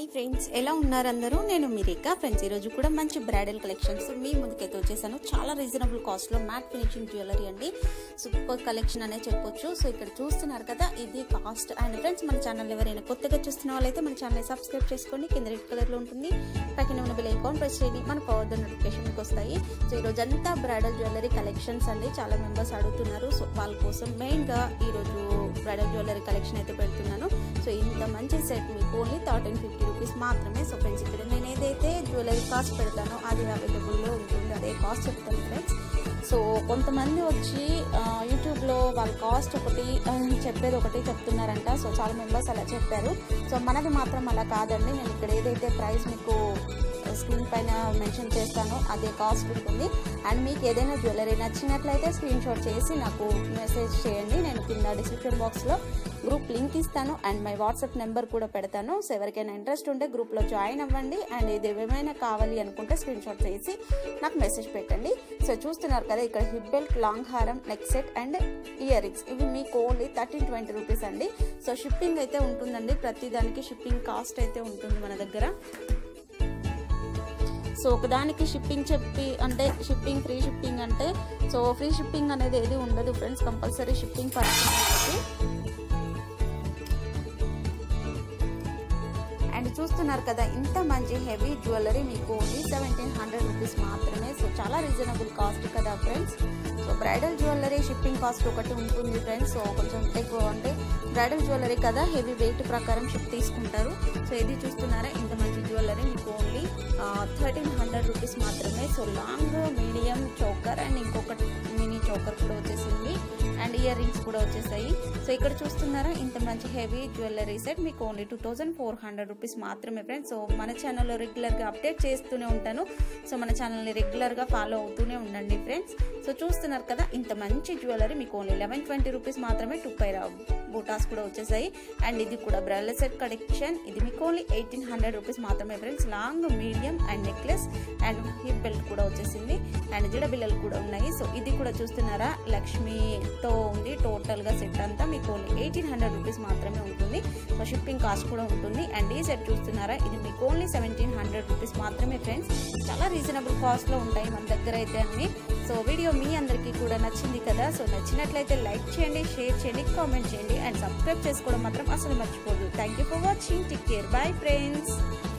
hi friends ఎలా ఉన్నారు అందరూ నేను మీరేకా ఫ్రెండ్స్ ఈరోజు కూడా మంచి బ్రైడల్ కలెక్షన్స్ మీ ముందుకైతే వచ్చేసాను చాలా రీజనబుల్ కాస్ట్లో మ్యాట్ ఫినిషింగ్ జ్యువెలరీ అండి సూపర్ కలెక్షన్ అనే చెప్పొచ్చు సో ఇక్కడ చూస్తున్నారు కదా ఇది కాస్ట్ అండ్ ఫ్రెండ్స్ మన ఛానల్ ఎవరైనా కొత్తగా చూస్తున్న వాళ్ళైతే మన ఛానల్ సబ్స్క్రైబ్ చేసుకోండి కింద రెడ్ కలర్లో ఉంటుంది పక్కన ఉన్న బెల్ ఐకాన్ ప్రెస్ చేయండి మన పవర్ నోటిఫికేషన్ మీకు వస్తాయి సో ఈరోజు అంతా బ్రైడల్ జ్యువెలరీ కలెక్షన్స్ అండి చాలా మెంబర్స్ అడుగుతున్నారు సో వాళ్ళ కోసం మెయిన్గా ఈరోజు బ్రైడల్ జ్యువెలరీ కలెక్షన్ అయితే పెడుతున్నాను సో ఇంత మంచి సెట్ మీకు ఓన్లీ థర్టీన్ ఫిఫ్టీ రూపీస్ మాత్రమే సో ఫ్రెండ్స్ ఇక్కడ నేను ఏదైతే జ్యువెలరీ కాస్ట్ పెడతానో అది అవైలబుల్లో ఉంటుంది అదే కాస్ట్ చెప్తాను ఫ్రెండ్స్ సో కొంతమంది వచ్చి ఆ, యూట్యూబ్లో వాళ్ళ కాస్ట్ ఒకటి ఆ, చెప్పేది ఒకటి చెప్తున్నారంట సో చాలా మెంబర్స్ అలా చెప్పారు సో మనది మాత్రం అలా కాదండి నేను ఇక్కడ ఏదైతే ప్రైస్ మీకు స్క్రీన్ పైన మెన్షన్ చేస్తానో అదే కాస్ట్ ఉంటుంది అండ్ మీకు ఏదైనా జ్యువెలరీ నచ్చినట్లయితే స్క్రీన్ షాట్ చేసి నాకు మెసేజ్ చేయండి నేను కింద డిస్క్రిప్షన్ బాక్స్లో గ్రూప్ లింక్ ఇస్తాను అండ్ మై వాట్సాప్ నెంబర్ కూడా పెడతాను సో ఎవరికైనా ఇంట్రెస్ట్ ఉంటే గ్రూప్లో జాయిన్ అవ్వండి అండ్ ఇది ఏమైనా కావాలి అనుకుంటే స్క్రీన్ షాట్ చేసి నాకు మెసేజ్ పెట్టండి సో చూస్తున్నారు కదా ఇక్కడ హిప్ బెల్ట్ లాంగ్ హారం neck set and earrings ఇవి మీకు ఓన్లీ థర్టీన్ ట్వంటీ రూపీస్ అండి సో షిప్పింగ్ అయితే ఉంటుందండి ప్రతి దానికి షిప్పింగ్ కాస్ట్ అయితే ఉంటుంది మన దగ్గర సో ఒకదానికి షిప్పింగ్ చెప్పి అంటే షిప్పింగ్ ఫ్రీ షిప్పింగ్ అంటే సో ఫ్రీ షిప్పింగ్ అనేది ఏది ఉండదు ఫ్రెండ్స్ కంపల్సరీ షిప్పింగ్ పర్సన్ ఉంటుంది అండ్ చూస్తున్నారు కదా ఇంత మంచి హెవీ జ్యువెలరీ మీకు ఓన్లీ సెవెంటీన్ హండ్రెడ్ రూపీస్ మాత్రమే సో చాలా రీజనబుల్ కాస్ట్ కదా friends so bridal jewellery shipping cost ఒకటి ఉంటుంది ఫ్రెండ్స్ సో కొంచెం ఎక్కువ అంటే బ్రైడల్ జ్యువెలరీ కదా హెవీ వెయిట్ ప్రకారం షిప్ తీసుకుంటారు సో ఇది చూస్తున్నారా ఇంత మంచి జ్యువెలరీ మీకు ఓన్లీ థర్టీన్ హండ్రెడ్ రూపీస్ మాత్రమే so long medium choker and ఇంకొకటి మినీ చోకర్ కూడా వచ్చేసింది అండ్ ఇయర్ రింగ్స్ కూడా వచ్చేసాయి సో ఇక్కడ చూస్తున్నారా ఇంత మంచి హెవీ జ్యువెలరీ సెట్ మీకు only two thousand four hundred rupees మాత్రమే ఫ్రెండ్స్ సో మన ఛానల్లో రెగ్యులర్గా అప్డేట్ చేస్తూనే ఉంటాను సో మన ఛానల్ని రెగ్యులర్గా ఫాలో అవుతూనే ఉండండి ఫ్రెండ్స్ సో చూస్తున్నారు కదా ఇంత మంచి జ్యువెలరీ మీకు ఓన్లీ లెవెన్ ట్వంటీ రూపీస్ మాత్రమే టూ పై బూటాస్ కూడా వచ్చేసాయి అండ్ ఇది కూడా బ్రైడల్ సెట్ కలెక్షన్ ఇది మీకు ఓన్లీ ఎయిటీన్ హండ్రెడ్ రూపీస్ మాత్రమే friends long medium and necklace and hip belt కూడా వచ్చేసింది అండ్ జిడ బిల్లలు కూడా ఉన్నాయి సో ఇది కూడా చూస్తున్నారా లక్ష్మితో ఉంది టోటల్గా సెట్ అంతా మీకు ఓన్లీ ఎయిటీన్ హండ్రెడ్ రూపీస్ మాత్రమే ఉంటుంది సో షిప్పింగ్ కాస్ట్ కూడా ఉంటుంది అండ్ ఈ సెట్ చూస్తున్నారా ఇది మీకు ఓన్లీ సెవెంటీన్ హండ్రెడ్ రూపీస్ మాత్రమే ఫ్రెండ్స్ చాలా రీజనబుల్ కాస్ట్లో ఉంటాయి మన దగ్గర అయితే అన్ని సో వీడియో మీ అందరికీ కూడా నచ్చింది కదా సో నచ్చినట్లయితే లైక్ చేయండి షేర్ చేయండి కామెంట్ చేయండి అండ్ సబ్స్క్రైబ్ చేసుకోవడం మాత్రం అసలు మర్చిపోదు thank you for watching take care bye friends